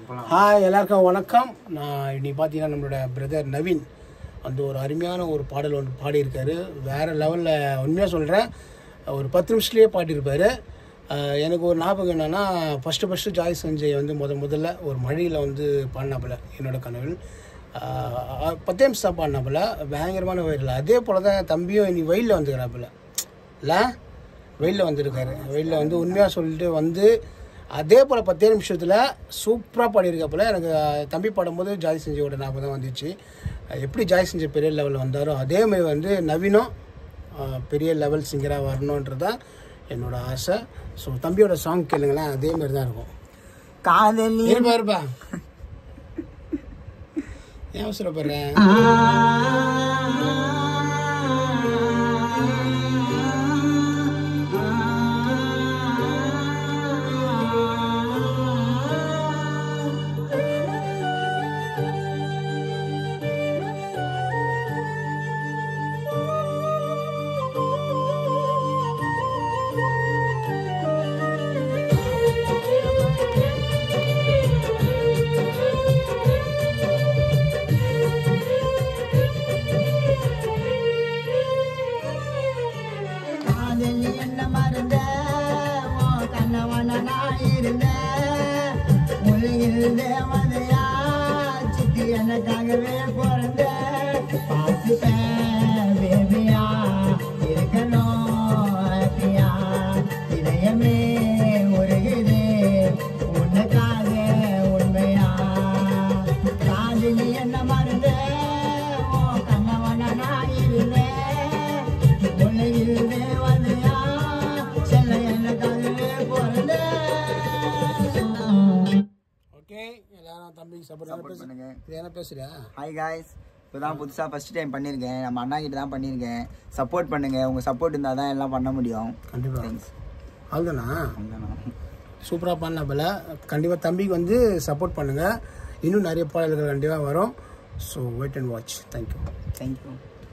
Hi எல்லாருக்கும் வணக்கம் நான் இன்னைக்கு பார்த்தீங்கன்னா நம்மளோட பிரதர் நவீன் வந்து ஒரு அருமையான ஒரு பாடல் ஒன்று பாடியிருக்காரு வேறு லெவலில் உண்மையாக சொல்கிறேன் ஒரு பத்து நிமிஷத்துலேயே பாடியிருப்பார் ஆஹ் எனக்கு ஒரு ஞாபகம் என்னென்னா ஃபஸ்ட்டு ஃபஸ்ட்டு ஜாய் சஞ்சய் வந்து முத முதல்ல ஒரு மழையில் வந்து பாடினாப்புல என்னோட கனவில் ஆஹ் பத்தே நிமிஷம் தான் பாடினாப்புல பயங்கரமான வயலில் அதே போல் தான் தம்பியும் இன்னைக்கு வெயிலில் வந்துக்கிறாப்புல இல்லை வெயிலில் வந்திருக்காரு வெயிலில் வந்து உண்மையாக சொல்லிட்டு வந்து அதே போல் பத்தே நிமிஷத்தில் சூப்பராக பாடியிருக்கப்பல எனக்கு அஹ், தம்பி பாடும்போது ஜாய் செஞ்சியோட ஞாபகம் தான் வந்துச்சு அஹ், எப்படி ஜாய் செஞ்சு பெரிய லெவலில் வந்தாரோ அதே மாதிரி வந்து நவீனும் அஹ், பெரிய லெவல் சிங்கராக வரணுன்றது தான் என்னோட ஆசை ஸோ தம்பியோட சாங் கேளுங்களேன் அதே மாதிரி தான் இருக்கும் காதலி இருப்பா இருப்பா ஏன் அவசரப்படுறேன் காதலி என்ன மறந்த உன் கண்ணவன நான் இருந்தேன் உலகில் தேவதையா சித்தி எனக்காகவே பிறந்த பார்த்துப்பேன் பேபியா இருக்கணும் ஹாப்பியா இதயமே உருகுது உனக்காக உண்மையா காதலி என்ன மறந்த உன் கண்ணவன நான் இருந்தேன் உலகில் தேவதையா செல்ல எனக்காகவே பிறந்த ஓகே எல்லாரும் தம்பிக்கு சப்போர்ட் Support பண்ணுங்க. இது என்ன பேசுறியா ஹாய் காய்ஸ் இப்போ தான் புதுசாக ஃபஸ்ட் டைம் பண்ணியிருக்கேன் நம்ம அண்ணா கிட்ட தான் பண்ணியிருக்கேன் சப்போர்ட் பண்ணுங்க உங்கள் சப்போர்ட் இருந்தால் தான் எல்லாம் பண்ண முடியும் கண்டிப்பாக தேங்க்ஸ் அவ்வளோதானா அவ்வளோதான் சூப்பராக பண்ணப்பல கண்டிப்பாக தம்பிக்கு வந்து சப்போர்ட் பண்ணுங்கள் இன்னும் நிறைய பாடல்கள் கண்டிப்பாக வரும் so wait and watch thank you thank you